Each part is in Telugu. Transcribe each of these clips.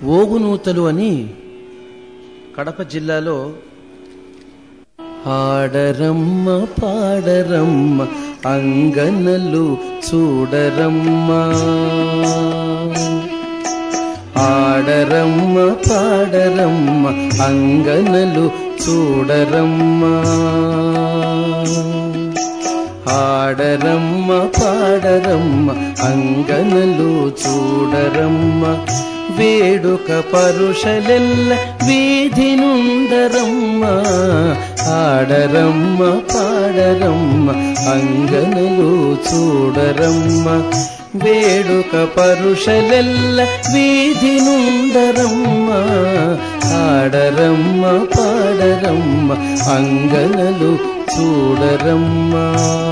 ఓగునూతలు అని కడప జిల్లాలో ఆడరమ్మ పాడరమ్మ అంగనలు చూడరమ్మ ఆడరమ్మ పాడరమ్మ అంగనలు చూడరమ్మ ఆడరమ్మ పాడరమ్మ అంగనలు చూడరమ్మ వేడుక పరుషలెల్ల వీధి నుండరమ్మ ఆడరమ్మ పాడరమ్మ అంగనలు చూడరమ్మ వేడుక పరుషలెల్ల వీధి నుండరమ్మ ఆడరమ్మ పాడరమ్మ అంగనలు చూడరమ్మా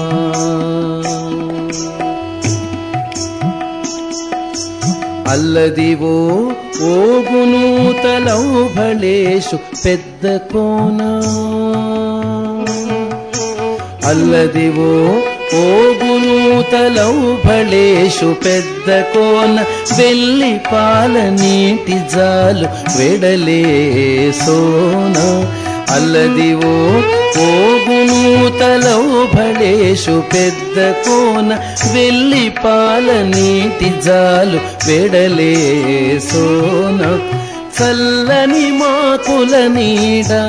అల్లదివో ఓగునూతలౌభళేషు పెద్ద కోన అల్లదివో ఓగునూతలౌభళేషు పెద్ద కోన వెల్లి పాల నీటి జాలు వెడలే సోన అల్లదివో ఓగునూతలౌభళేషు పెద్ద కోన వెల్లి పాల నీటి జాలు వెడలే సోన చల్లని మాకుల నీడా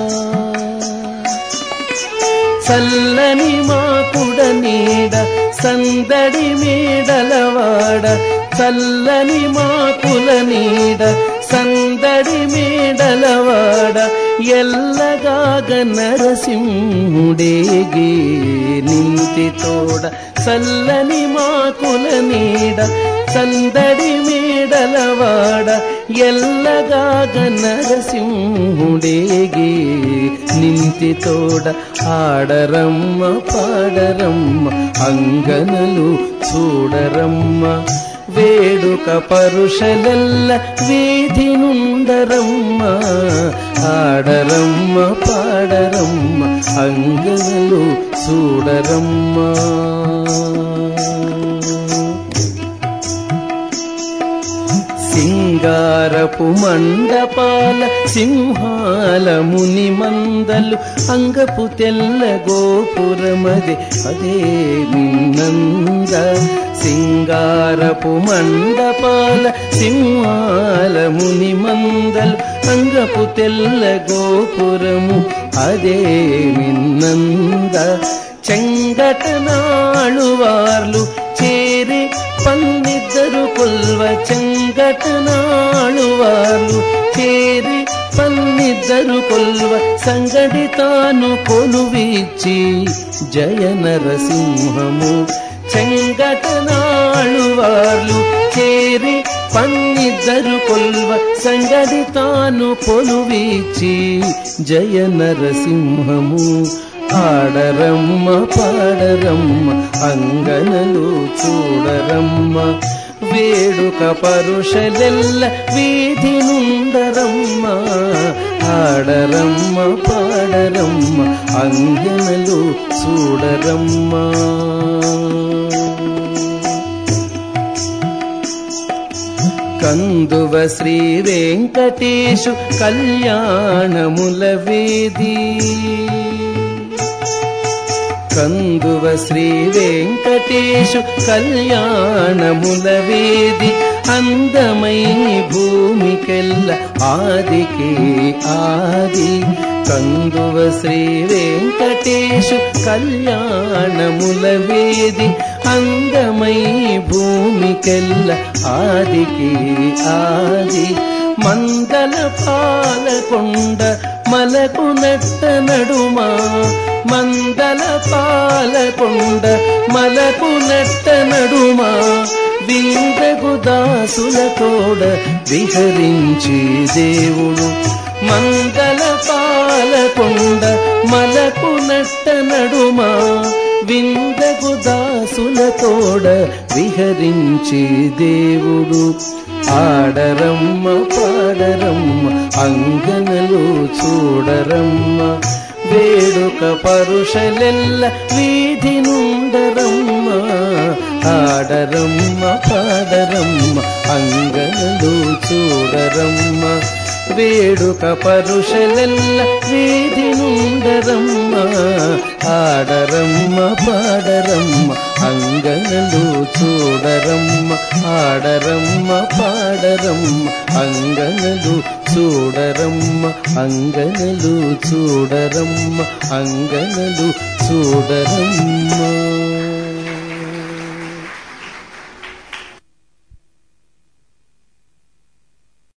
చల్లని మాకుడ నీడ సందడి మేడలవాడ చల్లని మాకుల నీడ సందడి మేడలవాడ ఎల్లగాగ నరసింహుడేగి నింతి తోడ చల్లని మాకుల నీడ సందడి మేడలవాడ ఎల్లగాగ నరసింహుడేగి నింతి తోడ ఆడరమ్మ పాడరమ్మ అంగనలు చూడరమ్మ వేడుక పరుషలెల్ల వీధి నుండరమ్మ ఆడరమ్మ పాడరమ్మ అంగనలు చూడరమ్మ సింగారపు మండపాల సింహాల ముని మందలు అంగపు తెల్ల గోపురమది అదే విన్నంద సింగారపు మండపాల సింహాల ముని మందలు అంగపు తెల్ల గోపురము అదే విన్నంద చెంగటనాಳು వార్లు చేరి పన్నిద్దరు కొల్వ చెంగటనాಳು వార్లు చేరి పన్నిద్దరు కొల్వ సంగడి తాను కొలువిచ్చి జయ నరసింహము చెంగటనాಳು వార్లు చేరి పన్నిద్దరు కొల్వ సంగడి తాను కొలువిచ్చి జయ నరసింహము ఆడరమ్మ పాడరమ్మ అంగనలు చూడరమ్మ వేడుక పరుషలెల్ల వీధి నుండరమ్మ ఆడరమ్మ పాడరమ్మ అంగనలు చూడరమ్మ కందువ శ్రీ వెంకటేశు కళ్యాణముల వేది కందువ శ్రీ వెంకటేశు కళ్యాణముల వేది అందమై భూమికెల్ల ఆదికి ఆది కందువ శ్రీ వెంకటేశు కళ్యాణముల వేది అందమై భూమికెల్ల ఆదికి ఆది మందల పాలకొండ మలకు నట్ట నడుమా మందల పాలకొండ మలకు నట్ట నడుమా విందగు దాసుల తోడ విహరించి దేవుడు మందల పాలకొండ మలకు నట్ట నడుమా విందగు దాసుల తోడ విహరించి దేవుడు ఆడరమ్మ పాడరమ్మ అంగనలు చూడరమ్మ వేడుక పరుషలెల్ల వీధి నుండరమ్మ ఆడ ఆడరమ్మ పాడరమ్మ అంగనలు చూడరమ్మ వేడుక పరుషలెల్ల వీధి నుండరమ్మ ఆడరమ్మ పాడరమ్మ అంగనలు చూడరమ్మ ఆడరమ్మ పాడరమ్మ అంగనలు చూడరమ్మ అంగనలు చూడరమ్మ అంగనలు చూడరమ్మ